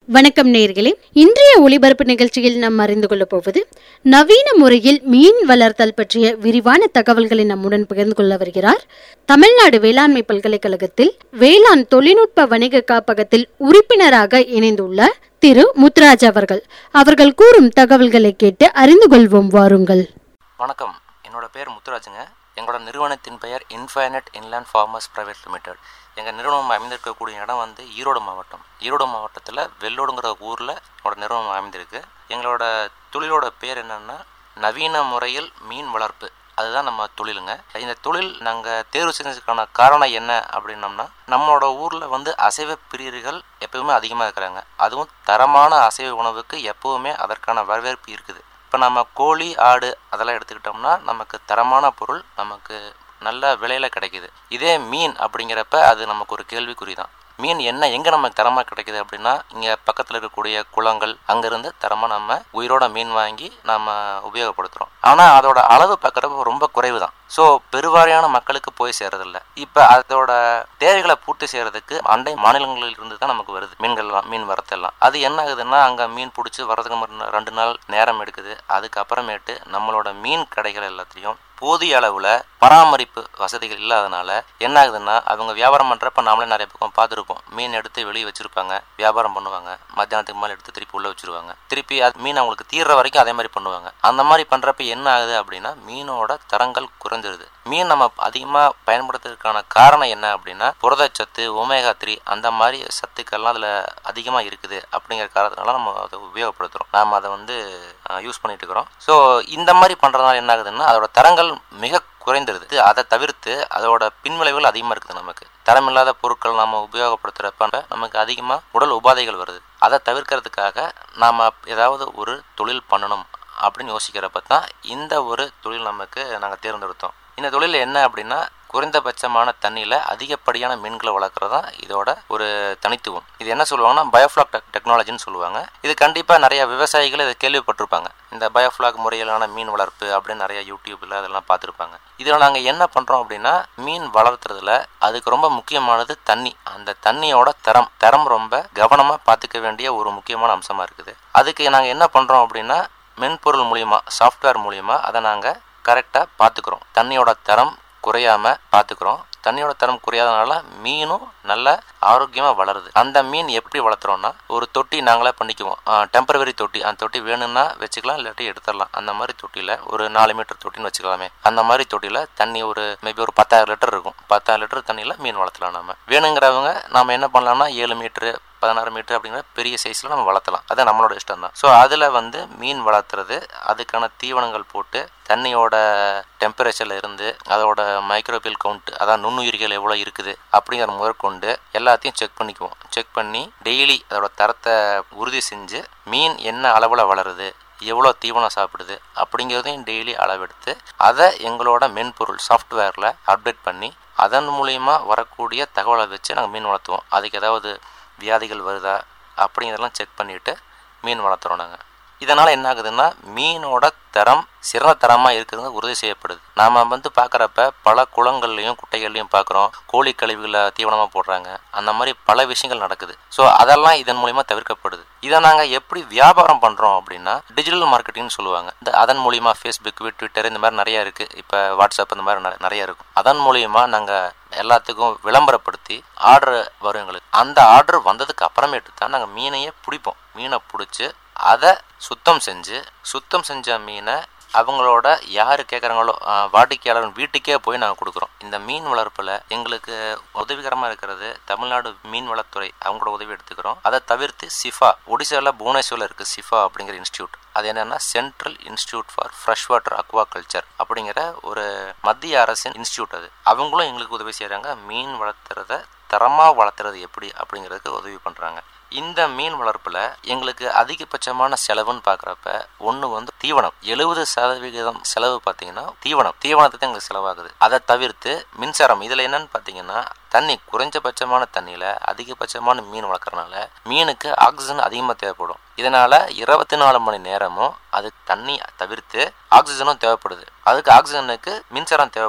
வணக்கம் நேயர்களே இன்றைய ஒளிபரப்பு நிகழ்ச்சியில் நாம் அறிந்து கொள்ளப் போவது நவீன முறையில் மீன் வளர்த்தல் பற்றிய விரிவான தகவல்களை நம்முடன் பகிர்ந்து கொள்ள வருகிறார் தமிழ்நாடு வேளாண்மை பல்கலைக்கழகத்தில் வேளாண் தொழில்நுட்ப வணிக காப்பகத்தில் உறுப்பினராக இணைந்துள்ள திரு முத்துராஜ் அவர்கள் அவர்கள் கூறும் தகவல்களை கேட்டு அறிந்து கொள்வோம் வாருங்கள் வணக்கம் என்னோட பேர் முத்துராஜுங்க எங்களோட நிறுவனத்தின் பெயர் infinite inland farmers private limited எங்கள் நிறுவனம் அமைந்திருக்கக்கூடிய இடம் வந்து ஈரோடு மாவட்டம் ஈரோடு மாவட்டத்தில் வெள்ளோடுங்கிற ஊரில் எங்களோட நிறுவனம் அமைந்திருக்கு எங்களோட தொழிலோட பேர் என்னென்னா நவீன முறையில் மீன் வளர்ப்பு அதுதான் நம்ம தொழிலுங்க இந்த தொழில் நாங்கள் தேர்வு செஞ்சதுக்கான காரணம் என்ன அப்படின்னம்னா நம்மளோட ஊரில் வந்து அசைவ பிரியர்கள் எப்பவுமே அதிகமாக இருக்கிறாங்க அதுவும் தரமான அசைவ உணவுக்கு எப்பவுமே அதற்கான வரவேற்பு இருக்குது இப்போ நம்ம கோழி ஆடு அதெல்லாம் எடுத்துக்கிட்டோம்னா நமக்கு தரமான பொருள் நமக்கு நல்ல விலையில் கிடைக்குது இதே மீன் அப்படிங்கிறப்ப அது நமக்கு ஒரு கேள்விக்குறி தான் மீன் என்ன எங்கே நமக்கு தரமாக கிடைக்குது அப்படின்னா இங்கே பக்கத்தில் இருக்கக்கூடிய குளங்கள் அங்கேருந்து தரமாக நம்ம உயிரோட மீன் வாங்கி நம்ம உபயோகப்படுத்துகிறோம் ஆனால் அதோட அளவு பார்க்குறப்ப ரொம்ப குறைவு தான் ஸோ பெருவாரியான மக்களுக்கு போய் சேர்றதில்ல இப்போ அதோட தேவைகளை பூர்த்தி செய்யறதுக்கு அண்டை மாநிலங்களில் இருந்து தான் நமக்கு வருது மீன்கள்லாம் மீன் வரத்தெல்லாம் அது என்ன ஆகுதுன்னா அங்கே மீன் பிடிச்சி வரதுக்கு ரெண்டு நாள் நேரம் எடுக்குது அதுக்கப்புறமேட்டு நம்மளோட மீன் கடைகள் எல்லாத்தையும் போதிய அளவில் பராமரிப்பு வசதிகள் இல்லாதனால என்ன ஆகுதுன்னா அவங்க வியாபாரம் பண்ணுறப்ப நாமளே நிறைய பக்கம் பார்த்துருப்போம் மீன் எடுத்து வெளியே வச்சுருப்பாங்க வியாபாரம் பண்ணுவாங்க மத்தியானத்துக்கு மேலே எடுத்து திருப்பி உள்ளே வச்சுருவாங்க திருப்பி அது மீன் அவங்களுக்கு தீர்ற வரைக்கும் அதே மாதிரி பண்ணுவாங்க அந்த மாதிரி பண்ணுறப்ப என்ன ஆகுது அப்படின்னா மீனோட தரங்கள் குறைஞ்சிருது மீன் நம்ம அதிகமாக பயன்படுத்துறதுக்கான காரணம் என்ன அப்படின்னா புரதச்சத்து ஒமேகா த்ரீ அந்த மாதிரி சத்துக்கள்லாம் அதில் அதிகமாக இருக்குது அப்படிங்கிற காரணத்தினால நம்ம அதை உபயோகப்படுத்துகிறோம் நாம் அதை வந்து யூஸ் பண்ணிட்டு இருக்கிறோம் ஸோ இந்த மாதிரி பண்ணுறதுனால என்ன ஆகுதுன்னா அதோட தரங்கள் மிக குறைந்துருது அதை தவிர்த்து அதோட பின்விளைவுகள் அதிகமாக இருக்குது நமக்கு தரமில்லாத பொருட்கள் நம்ம உபயோகப்படுத்துகிறப்ப நமக்கு அதிகமாக உடல் உபாதைகள் வருது அதை தவிர்க்கிறதுக்காக நாம் ஏதாவது ஒரு தொழில் பண்ணணும் அப்படின்னு யோசிக்கிறப்ப தான் இந்த ஒரு தொழில் நமக்கு நாங்கள் தேர்ந்தெடுத்தோம் இந்த தொழில் என்ன அப்படின்னா குறைந்தபட்சமான தண்ணியில் அதிகப்படியான மீன்களை வளர்க்குறது தான் இதோட ஒரு தனித்துவம் இது என்ன சொல்லுவாங்கன்னா பயோஃப்ளாக் டெக் டெக்னாலஜின்னு சொல்லுவாங்க இது கண்டிப்பாக நிறைய விவசாயிகள் இதை கேள்விப்பட்டிருப்பாங்க இந்த பயோஃப்ளாக் முறையிலான மீன் வளர்ப்பு அப்படின்னு நிறைய யூடியூப்பில் அதெல்லாம் பார்த்துருப்பாங்க இதில் நாங்கள் என்ன பண்ணுறோம் அப்படின்னா மீன் வளர்த்துறதுல அதுக்கு ரொம்ப முக்கியமானது தண்ணி அந்த தண்ணியோட தரம் தரம் ரொம்ப கவனமாக பார்த்துக்க வேண்டிய ஒரு முக்கியமான அம்சமாக இருக்குது அதுக்கு நாங்கள் என்ன பண்ணுறோம் அப்படின்னா மென்பொருள் மூலியமா சாஃப்ட்வேர் மூலியமா அதை நாங்கள் கரெக்டாக பார்த்துக்குறோம் தண்ணியோட தரம் குறையாம பார்த்துக்குறோம் தண்ணியோட தரம் குறையாதனால மீனும் நல்ல ஆரோக்கியமாக வளருது அந்த மீன் எப்படி வளர்த்துறோம்னா ஒரு தொட்டி நாங்களே பண்ணிக்குவோம் டெம்பரவரி தொட்டி அந்த தொட்டி வேணும்னா வச்சுக்கலாம் இல்லாட்டி எடுத்துடலாம் அந்த மாதிரி தொட்டியில் ஒரு நாலு மீட்டர் தொட்டின்னு வச்சுக்கலாமே அந்த மாதிரி தொட்டியில் தண்ணி ஒரு மேபி ஒரு பத்தாயிரம் லிட்டர் இருக்கும் பத்தாயிரம் லிட்டர் தண்ணியில் மீன் வளர்த்தலாம் நம்ம வேணுங்கிறவங்க நம்ம என்ன பண்ணலாம்னா ஏழு மீட்ரு பதினாறு மீட்டர் அப்படிங்கிற பெரிய சைஸில் நம்ம வளர்த்தலாம் அது நம்மளோட இஷ்டம் தான் ஸோ அதில் வந்து மீன் வளர்த்துறது அதுக்கான தீவனங்கள் போட்டு தண்ணியோட டெம்பரேச்சரில் இருந்து அதோட மைக்ரோபியல் கவுண்ட் அதான் நுண்ணுயிர்கள் எவ்வளோ இருக்குது அப்படிங்கிற முதற்கொண்டு எல்லாத்தையும் செக் பண்ணிக்குவோம் செக் பண்ணி டெய்லி அதோட தரத்தை உறுதி செஞ்சு மீன் என்ன அளவில் வளருது எவ்வளோ தீவனம் சாப்பிடுது அப்படிங்கிறதையும் டெய்லி அளவெடுத்து அதை எங்களோட மென்பொருள் சாஃப்ட்வேரில் அப்டேட் பண்ணி அதன் மூலிமா வரக்கூடிய தகவலை வச்சு நாங்கள் மீன் வளர்த்துவோம் அதுக்கு ஏதாவது வியாதிகள் வருதா அப்படிங்கிறதெல்லாம் செக் பண்ணிவிட்டு மீன் வளர்த்துறோம் நாங்கள் இதனால் என்ன ஆகுதுன்னா மீனோட தரம் சிறந்த தரமாக இருக்கிறது உறுதி செய்யப்படுது நாம் வந்து பார்க்குறப்ப பல குளங்கள்லையும் குட்டைகள்லையும் பார்க்குறோம் கோழி கழிவுகளை தீவனமாக போடுறாங்க அந்த மாதிரி பல விஷயங்கள் நடக்குது ஸோ அதெல்லாம் இதன் மூலிமா தவிர்க்கப்படுது இதை நாங்கள் எப்படி வியாபாரம் பண்ணுறோம் அப்படின்னா டிஜிட்டல் மார்க்கெட்டிங்னு சொல்லுவாங்க இந்த அதன் மூலிமா ஃபேஸ்புக் ட்விட்டர் இந்த மாதிரி நிறைய இருக்குது இப்போ வாட்ஸ்அப் இந்த மாதிரி நிறைய இருக்கும் அதன் மூலிமா நாங்கள் எல்லாத்துக்கும் விளம்பரப்படுத்தி ஆர்டர் வரும் எங்களுக்கு அந்த ஆர்டர் வந்ததுக்கு அப்புறமேட்டு தான் நாங்கள் மீனையே பிடிப்போம் மீனை பிடிச்சி அதை சுத்தம் செஞ்சு சுத்தம் செஞ்ச மீனை அவங்களோட யார் கேட்குறாங்களோ வாடிக்கையாளர் வீட்டுக்கே போய் நாங்கள் கொடுக்குறோம் இந்த மீன் வளர்ப்பில் எங்களுக்கு உதவிகரமாக இருக்கிறது தமிழ்நாடு மீன் வளத்துறை அவங்களோட உதவி எடுத்துக்கிறோம் அதை தவிர்த்து சிஃபா ஒடிசாவில் புவனேஸ்வரில் இருக்குது சிஃபா அப்படிங்கிற இன்ஸ்டியூட் அது என்னென்னா central institute for fresh water aquaculture அப்படிங்கிற ஒரு மத்திய அரசின் இன்ஸ்டியூட் அது அவங்களும் எங்களுக்கு உதவி செய்கிறாங்க மீன் வளர்த்துறத தரமாக வளர்த்துறது எப்படி அப்படிங்கிறதுக்கு உதவி பண்ணுறாங்க இந்த மீன் வளர்ப்பில் எங்களுக்கு அதிகபட்சமான செலவுன்னு பார்க்குறப்ப ஒன்று வந்து தீவனம் எழுபது சதவிகிதம் செலவு பார்த்தீங்கன்னா தீவனம் தீவனத்தை தான் எங்களுக்கு செலவாகுது அதை தவிர்த்து மின்சாரம் இதில் என்னன்னு பார்த்தீங்கன்னா தண்ணி குறைஞ்சபட்சமான தண்ணியில் அதிகபட்சமான மீன் வளர்க்குறனால மீனுக்கு ஆக்சிஜன் அதிகமாக தேவைப்படும் இதனால் இருபத்தி நாலு மணி நேரமும் அது தண்ணி தவிர்த்து ஆக்சிஜனும் தேவைப்படுது அதுக்கு ஆக்சிஜனுக்கு மின்சாரம் தேவைப்படுது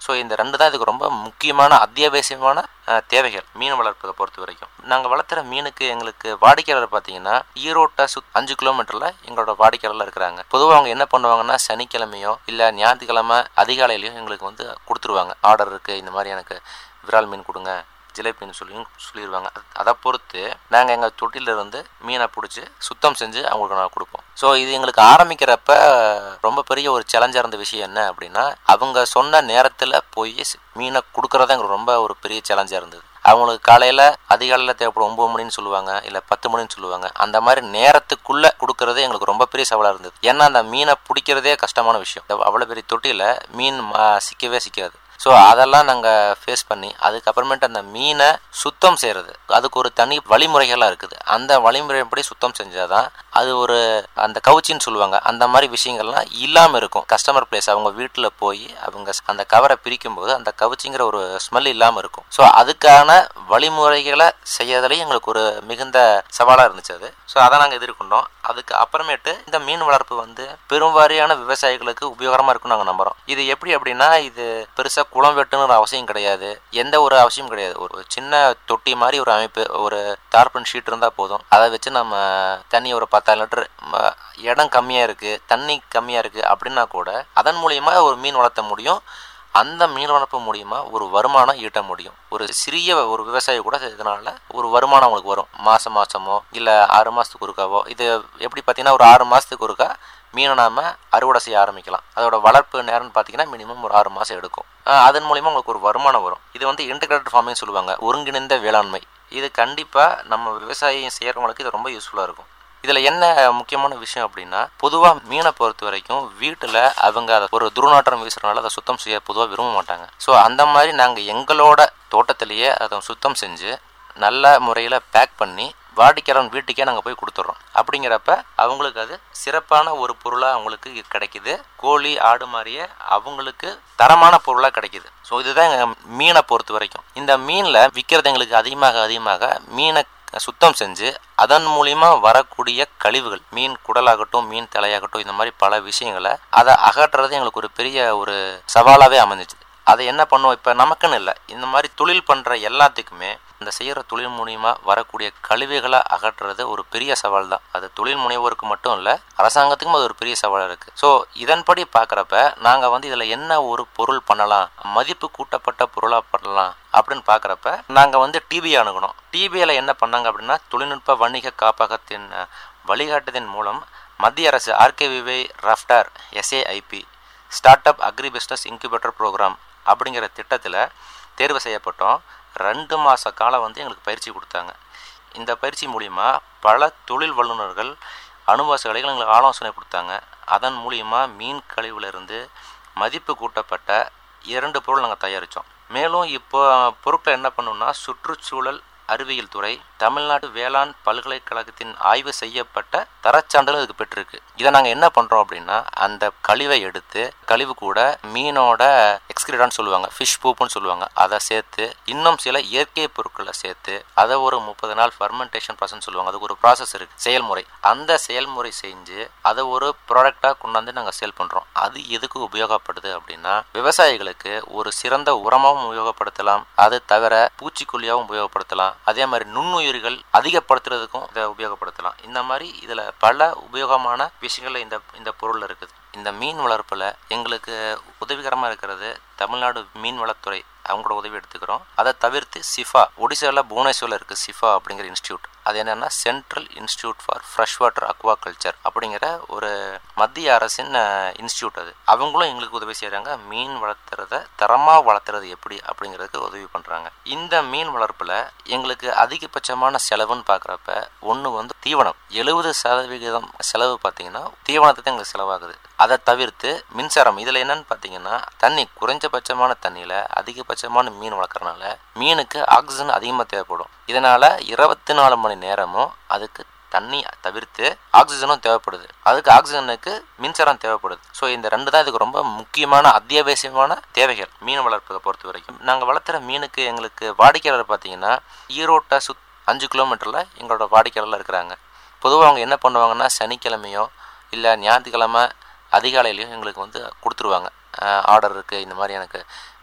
ஸோ இந்த ரெண்டு தான் இதுக்கு ரொம்ப முக்கியமான அத்தியாவசியமான அஹ், தேவைகள் மீன் வளர்ப்பதை பொறுத்த வரைக்கும் நாங்கள் வளர்த்துற மீனுக்கு எங்களுக்கு வாடிக்கையாளர் பார்த்தீங்கன்னா ஈரோட்டை சுத் அஞ்சு கிலோமீட்டரில் எங்களோட வாடிக்கையாளர் இருக்கிறாங்க பொதுவாக அவங்க என்ன பண்ணுவாங்கன்னா சனிக்கிழமையோ இல்லை ஞாயிற்றுக்கிழமை அதிகாலையிலையோ எங்களுக்கு வந்து கொடுத்துருவாங்க ஆர்டர் இருக்குது இந்த மாதிரி எனக்கு விரால் மீன் கொடுங்க ஜிலேபின்னு சொல்லியும் சொல்லிடுவாங்க அது- அதை பொறுத்து நாங்கள் எங்கள் தொட்டில இருந்து மீனை பிடிச்சி சுத்தம் செஞ்சு அவங்களுக்கு நான் கொடுப்போம் ஸோ இது எங்களுக்கு ஆரம்பிக்கிறப்ப ரொம்ப பெரிய ஒரு சேலஞ்சாக இருந்த விஷயம் என்ன அப்படின்னா அவங்க சொன்ன நேரத்தில் போய் ஸ்- மீனை கொடுக்கறது எங்களுக்கு ரொம்ப ஒரு பெரிய சேலஞ்சாக இருந்தது அவங்களுக்கு காலையில் அதிகாலையில் தேவைப்படும் ஒம்பது மணின்னு சொல்லுவாங்க இல்லை பத்து மணின்னு சொல்லுவாங்க அந்த மாதிரி நேரத்துக்குள்ளே கொடுக்கறது எங்களுக்கு ரொம்ப பெரிய சவாலாக இருந்தது ஏன்னா அந்த மீனை பிடிக்கிறதே கஷ்டமான விஷயம் அவ்வளோ பெரிய தொட்டியில் மீன் மா- சிக்கவே சிக்காது ஸோ அதெல்லாம் நாங்கள் ஃபேஸ் பண்ணி அதுக்கப்புறமேட்டு அந்த மீனை சுத்தம் செய்கிறது அதுக்கு ஒரு தனி வழிமுறைகள்லாம் இருக்குது அந்த வழிமுறைப்படி சுத்தம் செஞ்சால் தான் அது ஒரு அந்த கவுச்சின்னு சொல்லுவாங்க அந்த மாதிரி விஷயங்கள்லாம் இல்லாமல் இருக்கும் கஸ்டமர் பிளேஸ் அவங்க வீட்டில் போய் அவங்க அந்த கவரை பிரிக்கும் போது அந்த கவுச்சிங்கிற ஒரு ஸ்மெல் இல்லாமல் இருக்கும் ஸோ அதுக்கான வழிமுறைகளை செய்யறதுலேயும் எங்களுக்கு ஒரு மிகுந்த சவாலாக இருந்துச்சு அது ஸோ அதை நாங்கள் எதிர்கொண்டோம் அதுக்கு அப்புறமேட்டு இந்த மீன் வளர்ப்பு வந்து பெரும்வாரியான விவசாயிகளுக்கு உபயோகரமாக இருக்கும்னு நாங்கள் நம்புகிறோம் இது எப்படி அப்படின்னா இது பெருசாக குளம் வெட்டணுங்கிற அவசியம் கிடையாது எந்த ஒரு அவசியம் கிடையாது ஒரு சின்ன தொட்டி மாதிரி ஒரு அமைப்பு ஒரு டார்பன் ஷீட் இருந்தால் போதும் அதை வச்சு நம்ம தண்ணி ஒரு பத்தாயிரம் லிட்டர் ம, இடம் கம்மியாக இருக்குது தண்ணி கம்மியாக இருக்குது அப்படின்னா கூட அதன் மூலியமா ஒரு மீன் வளர்த்த முடியும் அந்த மீன் வளர்ப்பு மூலியமா ஒரு வருமானம் ஈட்ட முடியும் ஒரு சிறிய ஒரு விவசாயி கூட இதனால ஒரு வருமானம் அவங்களுக்கு வரும் மாசம் மாசமோ இல்ல ஆறு மாசத்துக்கு ஒருக்காவோ இது எப்படி பார்த்தீங்கன்னா ஒரு ஆறு மாசத்துக்கு ஒருக்கா மீனை நாம அறுவடை செய்ய ஆரம்பிக்கலாம் அதோட வளர்ப்பு நேரம்னு பார்த்தீங்கன்னா மினிமம் ஒரு ஆறு மாசம் எடுக்கும் ஆஹ் அதன் மூலியமா உங்களுக்கு ஒரு வருமானம் வரும் இது வந்து இன்டகிரேட்டட் ஃபார்மிங் சொல்லுவாங்க ஒருங்கிணைந்த வேளாண்மை இது கண்டிப்பா நம்ம விவசாயம் செய்யறவங்களுக்கு இது ரொம்ப யூஸ்ஃபுல்லா இருக்கும் இதுல என்ன முக்கியமான விஷயம் அப்படின்னா பொதுவா மீனை பொறுத்த வரைக்கும் வீட்டுல அவங்க அதை ஒரு துர்நாற்றம் வீசுறதுனால அதை சுத்தம் செய்ய பொதுவா விரும்ப மாட்டாங்க ஸோ அந்த மாதிரி நாங்க எங்களோட தோட்டத்திலேயே அதை சுத்தம் செஞ்சு நல்ல முறையில் பேக் பண்ணி வாடிக்கையாளர் வீட்டுக்கே நாங்கள் போய் கொடுத்துட்றோம் அப்படிங்கிறப்ப அவங்களுக்கு அது சிறப்பான ஒரு பொருளாக அவங்களுக்கு கிடைக்குது கோழி ஆடு மாதிரியே அவங்களுக்கு தரமான பொருளாக கிடைக்குது ஸோ இதுதான் எங்கள் மீனை பொறுத்த வரைக்கும் இந்த மீனில் விற்கிறது எங்களுக்கு அதிகமாக அதிகமாக மீனை சுத்தம் செஞ்சு அதன் மூலியமா வரக்கூடிய கழிவுகள் மீன் குடலாகட்டும் மீன் தலையாகட்டும் இந்த மாதிரி பல விஷயங்களை அதை அகற்றுறது எங்களுக்கு ஒரு பெரிய ஒரு சவாலாகவே அமைஞ்சிச்சு அதை என்ன பண்ணுவோம் இப்போ நமக்குன்னு இல்லை இந்த மாதிரி தொழில் பண்ணுற எல்லாத்துக்குமே இந்த செய்கிற தொழில் மூலியமா வரக்கூடிய கழிவுகளை அகற்றுறது ஒரு பெரிய சவால் தான் அது தொழில் முனைவோருக்கு மட்டும் இல்லை அரசாங்கத்துக்கும் அது ஒரு பெரிய சவாலாக இருக்குது ஸோ இதன்படி பார்க்குறப்ப நாங்கள் வந்து இதில் என்ன ஒரு பொருள் பண்ணலாம் மதிப்பு கூட்டப்பட்ட பொருளாக பண்ணலாம் அப்படின்னு பார்க்குறப்ப நாங்கள் வந்து டிபி அணுகணும் டிபியில் என்ன பண்ணாங்க அப்படின்னா தொழில்நுட்ப வணிக காப்பகத்தின் அஹ், வழிகாட்டுதலின் மூலம் மத்திய அரசு ஆர்கேவிவை Raftaar SAIP start up agri business incubator programme அப்படிங்கிற திட்டத்தில் தேர்வு செய்யப்பட்டோம் ரெண்டு மாத காலம் வந்து எங்களுக்கு பயிற்சி கொடுத்தாங்க இந்த பயிற்சி மூலிமா பல தொழில் வல்லுநர்கள் அனுபவசாலிகள் எங்களுக்கு ஆலோசனை கொடுத்தாங்க அதன் மூலிமா மீன் கழிவுலேருந்து மதிப்பு கூட்டப்பட்ட இரண்டு பொருள் நாங்கள் தயாரித்தோம் மேலும் இப்போ பொருட்களை என்ன பண்ணோம்னா சுற்றுச்சூழல் அறிவியல் துறை தமிழ்நாடு வேளாண் பல்கலைக்கழகத்தின் ஆய்வு செய்யப்பட்ட தரச்சான்றிதழ் இதுக்கு பெற்றிருக்கு இதை நாங்கள் என்ன பண்ணுறோம் அப்படின்னா அந்த கழிவை எடுத்து கழிவு கூட மீனோட எக்ஸ்கிரிடான்னு சொல்லுவாங்க ஃபிஷ் பூப்புன்னு சொல்லுவாங்க அதை சேர்த்து இன்னும் சில இயற்கை பொருட்களை சேர்த்து அதை ஒரு முப்பது நாள் ஃபர்மெண்டேஷன் ப்ராசஸ் சொல்லுவாங்க அதுக்கு ஒரு ப்ராசஸ் இருக்குது செயல்முறை அந்த செயல்முறை செஞ்சு அதை ஒரு ப்ராடக்டாக கொண்டாந்து நாங்கள் சேல் பண்ணுறோம் அது எதுக்கு உபயோகப்படுது அப்படின்னா விவசாயிகளுக்கு ஒரு சிறந்த உரமாகவும் உபயோகப்படுத்தலாம் அது தவிர பூச்சிக்கொல்லியாகவும் உபயோகப்படுத்தலாம் அதே மாதிரி நுண்ணுயிர்கள் அதிகப்படுத்துறதுக்கும் இதை உபயோகப்படுத்தலாம் இந்த மாதிரி இதில் பல உபயோகமான விஷயங்கள் இந்த இந்த பொருள் இருக்குது இந்த மீன் வளர்ப்பில் எங்களுக்கு உதவிகரமாக இருக்கிறது தமிழ்நாடு மீன் வளத்துறை அவங்களோட உதவி எடுத்துக்கிறோம் அதை தவிர்த்து சிஃபா ஒடிசாவில் புவனேஸ்வரில் இருக்குது சிஃபா அப்படிங்கிற இன்ஸ்டியூட் அது என்னன்னா central institute for fresh water aquaculture அப்படிங்கிற ஒரு மத்திய அரசின் இன்ஸ்டியூட் அது அவங்களும் எங்களுக்கு உதவி செய்கிறாங்க மீன் வளர்த்துறத தரமாக வளர்த்துறது எப்படி அப்படிங்கிறதுக்கு உதவி பண்ணுறாங்க இந்த மீன் வளர்ப்பில் எங்களுக்கு அதிகபட்சமான செலவுன்னு பார்க்குறப்ப ஒன்று வந்து தீவனம் எழுபது சதவிகிதம் செலவு பார்த்தீங்கன்னா தீவனத்தை தான் எங்களுக்கு செலவாகுது அதை தவிர்த்து மின்சாரம் இதில் என்னன்னு பார்த்தீங்கன்னா தண்ணி குறைஞ்சபட்சமான தண்ணியில் அதிகபட்சமான மீன் வளர்க்குறனால மீனுக்கு ஆக்சிஜன் அதிகமாக தேவைப்படும் இதனால் இருபத்தி நாலு மணி நேரமும் அதுக்கு தண்ணி தவிர்த்து ஆக்சிஜனும் தேவைப்படுது அதுக்கு ஆக்சிஜனுக்கு மின்சாரம் தேவைப்படுது ஸோ இந்த ரெண்டு தான் இதுக்கு ரொம்ப முக்கியமான அத்தியாவசியமான தேவைகள் மீன் வளர்ப்பதை பொறுத்த வரைக்கும் நாங்கள் வளர்த்துற மீனுக்கு எங்களுக்கு வாடிக்கையாளர் பார்த்தீங்கன்னா ஈரோட்டை சுத் அஞ்சு கிலோமீட்டரில் எங்களோட வாடிக்கையாளர் இருக்கிறாங்க பொதுவாக அவங்க என்ன பண்ணுவாங்கன்னா சனிக்கிழமையோ இல்லை ஞாயிற்றுக்கிழமை அதிகாலையிலையும் எங்களுக்கு வந்து கொடுத்துருவாங்க ஆர்டர் இருக்குது இந்த மாதிரி எனக்கு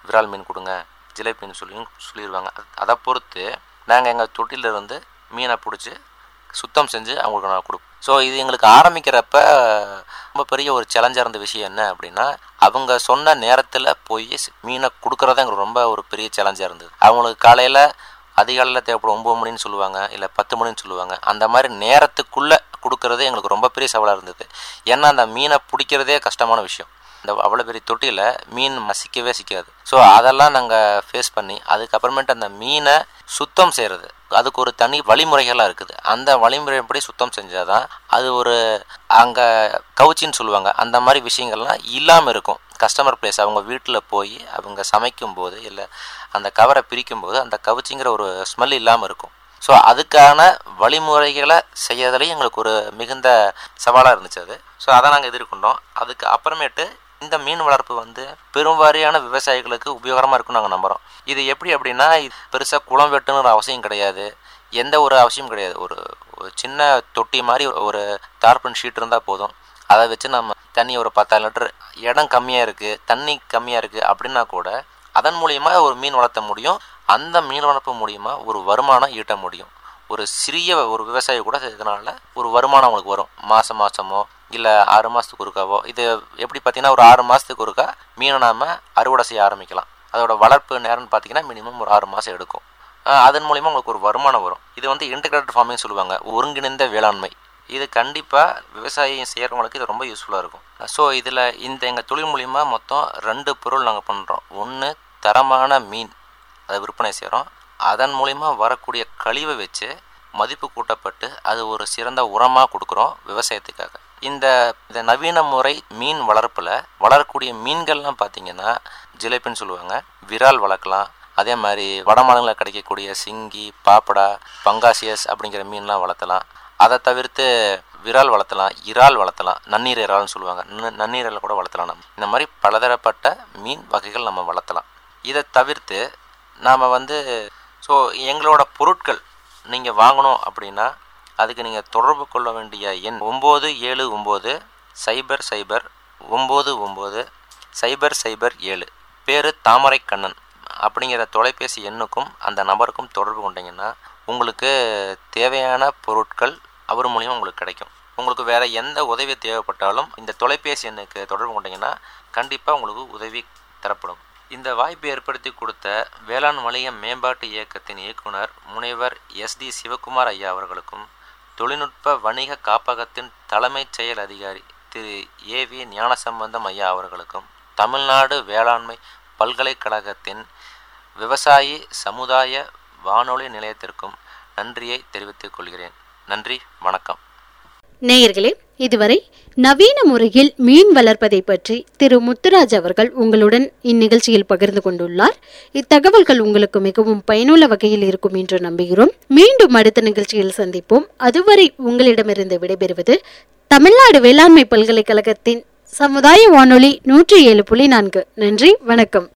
விரால் மீன் கொடுங்க ஜிலேபி மீன் சொல்லி சொல்லிடுவாங்க அது- அதை பொறுத்து நாங்கள் எங்கள் தொட்டிலிருந்து மீனை பிடிச்சி சுத்தம் செஞ்சு அவங்களுக்கு நான் கொடுப்போம் ஸோ இது எங்களுக்கு ஆரம்பிக்கிறப்ப ரொம்ப பெரிய ஒரு சேலஞ்சாக இருந்த விஷயம் என்ன அப்படின்னா அவங்க சொன்ன நேரத்தில் போய் ஸ்- மீனை கொடுக்குறது எங்களுக்கு ரொம்ப ஒரு பெரிய சேலஞ்சாக இருந்தது அவங்களுக்கு காலையில் அதிகாலையில் தேவைப்படும் ஒம்பது மணின்னு சொல்லுவாங்க இல்லை பத்து மணின்னு சொல்லுவாங்க அந்த மாதிரி நேரத்துக்குள்ளே கொடுக்கறது எங்களுக்கு ரொம்ப பெரிய சவாலாக இருந்தது ஏன்னா அந்த மீனை பிடிக்கிறதே கஷ்டமான விஷயம் இந்த அவ்வளோ பெரிய தொட்டியில் மீன் மசிக்கவே சிக்காது ஸோ அதெல்லாம் நாங்கள் ஃபேஸ் பண்ணி அதுக்கப்புறமேட்டு அந்த மீனை சுத்தம் செய்கிறது அதுக்கு ஒரு தனி வழிமுறைகள்லாம் இருக்குது அந்த வழிமுறைப்படி சுத்தம் செஞ்சால் தான் அது ஒரு அங்கே கவுச்சின்னு சொல்லுவாங்க அந்த மாதிரி விஷயங்கள்லாம் இல்லாமல் இருக்கும் கஸ்டமர் பிளேஸ் அவங்க வீட்டில் போய் அவங்க சமைக்கும் போது இல்லை அந்த கவரை பிரிக்கும் போது அந்த கவுச்சிங்கிற ஒரு ஸ்மெல் இல்லாமல் இருக்கும் ஸோ அதுக்கான வழிமுறைகளை செய்யறதுலேயும் எங்களுக்கு ஒரு மிகுந்த சவாலாக இருந்துச்சு அது ஸோ அதை நாங்கள் எதிர்கொண்டோம் அதுக்கு அப்புறமேட்டு இந்த மீன் வளர்ப்பு வந்து பெரும்வாரியான விவசாயிகளுக்கு உபயோகரமாக இருக்கும்னு நாங்கள் நம்புகிறோம் இது எப்படி அப்படின்னா இது பெருசாக குளம் வெட்டுங்கிற அவசியம் கிடையாது எந்த ஒரு அவசியம் கிடையாது ஒரு ஒரு சின்ன தொட்டி மாதிரி ஒரு தார்பன் ஷீட் இருந்தால் போதும் அதை வச்சு நம்ம தண்ணி ஒரு பத்தாயிரம் லிட்டர் இடம் கம்மியாக இருக்குது தண்ணி கம்மியாக இருக்குது அப்படின்னா கூட அதன் மூலியமா ஒரு மீன் வளர்த்த முடியும் அந்த மீன் வளர்ப்பு மூலியமா ஒரு வருமானம் ஈட்ட முடியும் ஒரு சிறிய ஒரு விவசாயி கூட இதனால ஒரு வருமானம் அவங்களுக்கு வரும் மாதம் மாதமோ இல்லை ஆறு மாதத்துக்கு ஒருக்காவோ இது எப்படி பார்த்தீங்கன்னா ஒரு ஆறு மாதத்துக்கு ஒருக்கா மீனை நாம அறுவடை செய்ய ஆரம்பிக்கலாம் அதோட வளர்ப்பு நேரம்னு பார்த்தீங்கன்னா மினிமம் ஒரு ஆறு மாதம் எடுக்கும் ஆஹ் அதன் மூலியமா உங்களுக்கு ஒரு வருமானம் வரும் இது வந்து இன்டகிரேட்டட் ஃபார்மிங் சொல்லுவாங்க ஒருங்கிணைந்த வேளாண்மை இது கண்டிப்பாக விவசாயம் செய்கிறவங்களுக்கு இது ரொம்ப யூஸ்ஃபுல்லாக இருக்கும் ஸோ இதில் இந்த எங்கள் தொழில் மூலிமா மொத்தம் ரெண்டு பொருள் நாங்கள் பண்ணுறோம் ஒன்று தரமான மீன் அதை விற்பனை செய்கிறோம் அதன் மூலிமா வரக்கூடிய கழிவை வச்சு மதிப்பு கூட்டப்பட்டு அது ஒரு சிறந்த உரமாக கொடுக்குறோம் விவசாயத்துக்காக இந்த இந்த நவீன முறை மீன் வளர்ப்பில் வளரக்கூடிய மீன்கள்லாம் பார்த்தீங்கன்னா ஜிலேபின்னு சொல்லுவாங்க விரால் வளர்க்கலாம் அதே மாதிரி வட மாநிலங்களில் கிடைக்கக்கூடிய சிங்கி பாப்படா பங்காசியஸ் அப்படிங்கிற மீன்லாம் வளர்த்தலாம் அதை தவிர்த்து விரால் வளர்த்தலாம் இறால் வளர்த்தலாம் நன்னீர் இறால்னு சொல்லுவாங்க ந- நன்னீர் இறால் கூட வளர்த்தலாம் நம்ம இந்த மாதிரி பலதரப்பட்ட மீன் வகைகள் நம்ம வளர்த்தலாம் இதை தவிர்த்து நாம் வந்து ஸோ எங்களோட பொருட்கள் நீங்கள் வாங்கணும் அப்படின்னா அதுக்கு நீங்கள் தொடர்பு கொள்ள வேண்டிய எண் ஒம்பது ஏழு ஒம்பது சைபர் சைபர் ஒம்பது ஒம்பது சைபர் சைபர் ஏழு பேர் தாமரை கண்ணன் அப்படிங்கிற தொலைபேசி எண்ணுக்கும் அந்த நபருக்கும் தொடர்பு கொண்டீங்கன்னா உங்களுக்கு தேவையான பொருட்கள் அவர் மூலியமா உங்களுக்கு கிடைக்கும் உங்களுக்கு வேற எந்த உதவி தேவைப்பட்டாலும் இந்த தொலைபேசி எண்ணுக்கு தொடர்பு கொண்டீங்கன்னா கண்டிப்பாக உங்களுக்கு உதவி தரப்படும் இந்த வாய்ப்பை ஏற்படுத்தி கொடுத்த வேளாண் வணிக மேம்பாட்டு இயக்கத்தின் இயக்குனர் முனைவர் எஸ் டி சிவகுமார் ஐயா அவர்களுக்கும் தொழில்நுட்ப வணிக காப்பகத்தின் தலைமைச் செயல் அதிகாரி திரு ஏ வி ஞானசம்பந்தம் ஐயா அவர்களுக்கும் தமிழ்நாடு வேளாண்மை பல்கலைக்கழகத்தின் விவசாயி சமுதாய வானொலி நிலையத்திற்கும் நன்றியை தெரிவித்துக் கொள்கிறேன் நன்றி வணக்கம் நேயர்களே இதுவரை நவீன முறையில் மீன் வளர்ப்பதை பற்றி திரு முத்துராஜ் அவர்கள் உங்களுடன் இந்நிகழ்ச்சியில் பகிர்ந்து கொண்டுள்ளார் இத்தகவல்கள் உங்களுக்கு மிகவும் பயனுள்ள வகையில் இருக்கும் என்று நம்புகிறோம் மீண்டும் அடுத்த நிகழ்ச்சியில் சந்திப்போம் அதுவரை உங்களிடமிருந்து விடைபெறுவது தமிழ்நாடு வேளாண்மை பல்கலைக்கழகத்தின் சமுதாய வானொலி நூற்றி ஏழு புள்ளி நான்கு நன்றி வணக்கம்